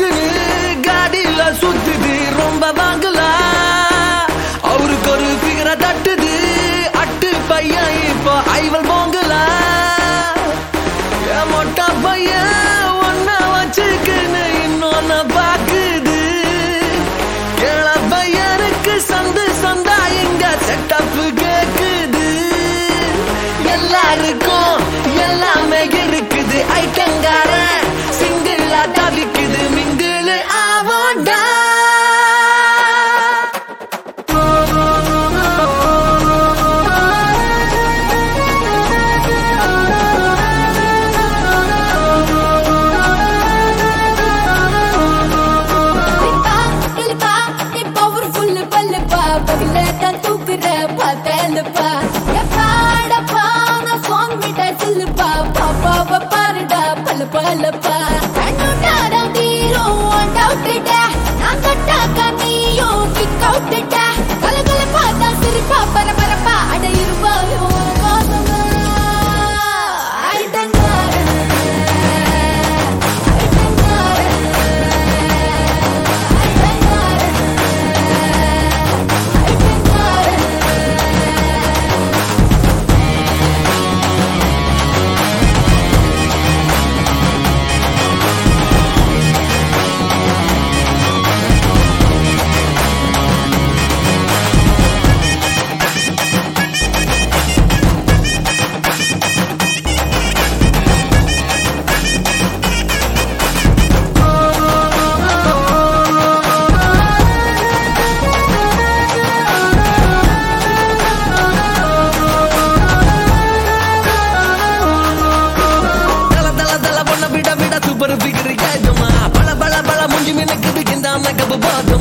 பட்டுன்னு காடியில சுத்துது ரொம்ப வாங்கலா அவருக்கு ஒரு பிகர தட்டுது அட்டு பையன் இப்போ ஐவல் போங்கலா என் மொட்டா பையன் ஒன்ன வச்சுக்குன்னு இன்னொன்னு பாக்குது கேள பையனுக்கு சந்து சந்தா எங்க செட்டப் கேக்குது எல்லாருக்கும் எல்லாமே இருக்குது ஐட்டங்கார சிங்கிளா தவிக்குது மிங்கிள் ஆவாண்டா இழுப்பா, இழுப்பா, நீ powerful பல்லுப்பா. பகல்ல தான் தூக்குற பார்த்தேன்ப்பா. எப்பா, அடப்பா, நான் song விட்டா சொல்லுப்பா. பாப்பாவ பாருடா, பல்லு பல்லுப்பா. கண்ணுட்டாரம் தீரும், one doubt டா. நான் தொட்டாக்கா நீயும் kick out டா. கலகலப்பா தான் சிரிப்பா, பரபரப்பா, அட இருபாலும் வாசமா. ஐட்டங்காரன், ஐட்டங்காரன். தல தல தல பொண்ண விட விட சூப்பர் பிகர் ஏஜமா பல பல பல முஞ்சி மினுக்குது இந்த மேக்கப் போத